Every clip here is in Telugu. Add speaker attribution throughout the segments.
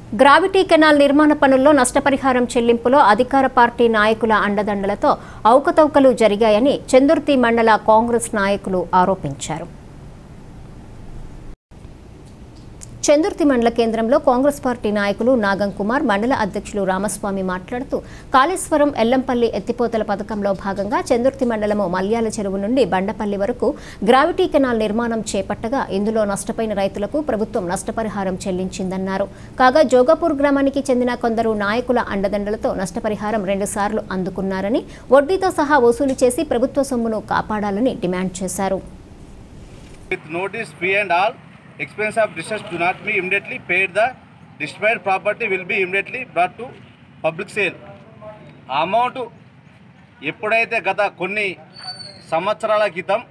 Speaker 1: గ్రావిటీ కెనాల్ నిర్మాణ పనుల్లో నష్టపరిహారం చెల్లింపులో అధికార పార్టీ నాయకుల అండదండలతో అవకతవకలు జరిగాయని చందుర్తి మండల కాంగ్రెస్ నాయకులు ఆరోపించారు చందుర్తి మండల కేంద్రంలో కాంగ్రెస్ పార్టీ నాయకులు నాగం కుమార్ మండల అధ్యక్షులు రామస్వామి మాట్లాడుతూ కాళేశ్వరం ఎల్లంపల్లి ఎత్తిపోతల పథకంలో భాగంగా చందుర్తి మండలము మల్యాల చెరువు నుండి బండపల్లి వరకు గ్రావిటీ కెనాల్ నిర్మాణం చేపట్టగా ఇందులో నష్టపోయిన రైతులకు ప్రభుత్వం నష్టపరిహారం చెల్లించిందన్నారు కాగా జోగాపూర్ గ్రామానికి చెందిన కొందరు నాయకుల అండదండలతో నష్టపరిహారం రెండుసార్లు అందుకున్నారని వడ్డీతో సహా వసూలు చేసి ప్రభుత్వ సొమ్మును కాపాడాలని డిమాండ్ చేశారు
Speaker 2: with notice fee and all expense of discharge do not be immediately paid the destroyed property will be immediately brought to public sale ఆ అమౌంట్ ఎప్పుడైతే గత కొన్ని సంవత్సరాల క్రితం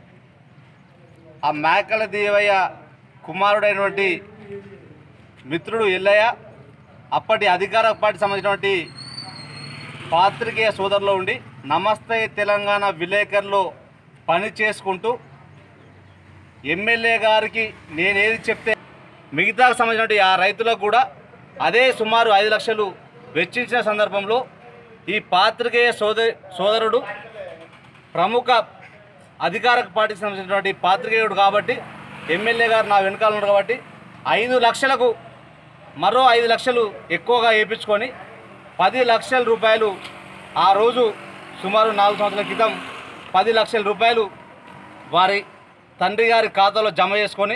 Speaker 2: ఆ మేకల దేవయ్య కుమారుడైనటువంటి మిత్రుడు ఎల్లయ్య అప్పటి అధికార పార్టీ సంబంధించినటువంటి పాత్రికేయ సోదరులో ఉండి నమస్తే తెలంగాణ విలేకరులో పని చేసుకుంటూ ఎమ్మెల్యే గారికి నేనేది చెప్తే మిగతా సంబంధించిన ఆ రైతులకు కూడా అదే సుమారు ఐదు లక్షలు వెచ్చించిన సందర్భంలో ఈ పాత్రికేయ సోదరి సోదరుడు ప్రముఖ అధికార పార్టీకి సంబంధించినటువంటి పాత్రికేయుడు కాబట్టి ఎమ్మెల్యే గారు నా వెనకాల ఉన్నారు కాబట్టి ఐదు లక్షలకు మరో ఐదు లక్షలు ఎక్కువగా వేయించుకొని పది లక్షల రూపాయలు ఆ రోజు సుమారు నాలుగు సంవత్సరాల క్రితం పది లక్షల రూపాయలు వారి తండ్రి గారి ఖాతాలో జమ చేసుకొని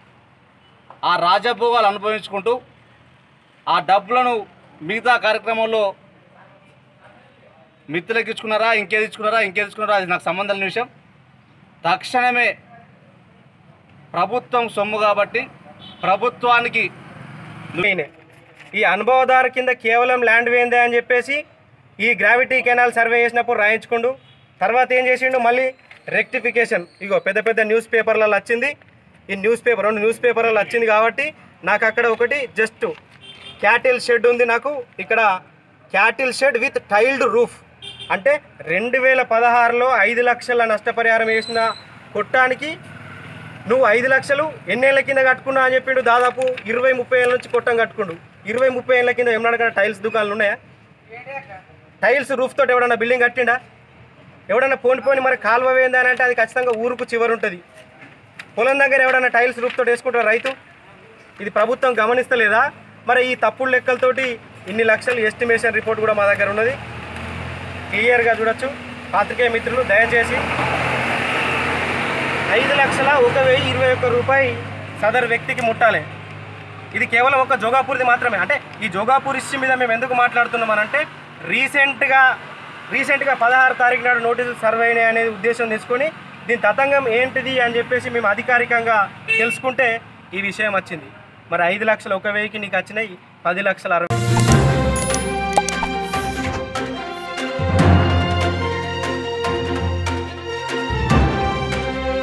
Speaker 2: ఆ రాజభోగాలు అనుభవించుకుంటూ ఆ డబ్బులను మిగతా కార్యక్రమంలో మిత్రులకు ఇచ్చుకున్నారా ఇంకేది ఇచ్చుకున్నారా ఇంకేది ఇచ్చుకున్నారా అది నాకు సంబంధం లేని విషయం తక్షణమే ప్రభుత్వం సొమ్ము కాబట్టి ప్రభుత్వానికి
Speaker 3: ఈయనే. ఈ అనుభవదారు కింద కేవలం ల్యాండ్ వేందే అని చెప్పేసి ఈ గ్రావిటీ కెనాల్ సర్వే చేసినప్పుడు రాయించుకుండు తర్వాత ఏం చేసిండు మళ్ళీ రెక్టిఫికేషన్ ఇగో పెద్ద పెద్ద న్యూస్ పేపర్లలో వచ్చింది ఈ న్యూస్ పేపర్ రెండు న్యూస్ పేపర్లలో వచ్చింది కాబట్టి నాకు అక్కడ ఒకటి జస్ట్ క్యాటిల్ షెడ్ ఉంది నాకు ఇక్కడ cattle shed with tiled roof అంటే రెండు వేల పదహారులో ఐదు లక్షల నష్టపరిహారం వేసిన కొట్టానికి నువ్వు ఐదు లక్షలు ఎన్నేళ్ల కింద కట్టుకున్నా అని చెప్పిండు దాదాపు ఇరవై ముప్పై ఏళ్ళ నుంచి కొట్టం కట్టుకుండు ఇరవై ముప్పై ఏళ్ళ కింద ఏమన్నా టైల్స్ దుకాణాలు ఉన్నాయా టైల్స్ రూఫ్ తోటి ఎవడన్నా బిల్డింగ్ కట్టిండా ఎవడన్నా పోని పోని మరి కాలువ వేయిందా అని అంటే అది ఖచ్చితంగా ఊరుకు చివరి ఉంటుంది పొలం దగ్గర ఎవడన్నా టైల్స్ రూఫ్ తోటి వేసుకుంటారు రైతు ఇది ప్రభుత్వం గమనిస్తలేదా మరి ఈ తప్పుడు లెక్కలతోటి ఇన్ని లక్షలు ఎస్టిమేషన్ రిపోర్ట్ కూడా మా దగ్గర ఉన్నది క్లియర్గా చూడొచ్చు పాత్రికేయ మిత్రులు దయచేసి ఐదు లక్షల ఒక వెయ్యి ఇరవై ఒక్క రూపాయి సదరు వ్యక్తికి ముట్టాలి ఇది కేవలం ఒక జోగాపూర్ది మాత్రమే అంటే ఈ జోగాపూర్ ఇష్యూ మీద మేము ఎందుకు మాట్లాడుతున్నామనంటే రీసెంట్గా రీసెంట్గా పదహారు తారీఖు నాడు నోటీసులు సర్వే అయినాయి అనేది ఉద్దేశం తీసుకొని దీని తతంగం ఏంటిది అని చెప్పేసి మేము అధికారికంగా తెలుసుకుంటే ఈ విషయం వచ్చింది మరి ఐదు లక్షలు ఒక వెయ్యికి నీకు వచ్చినాయి పది లక్షల అరవై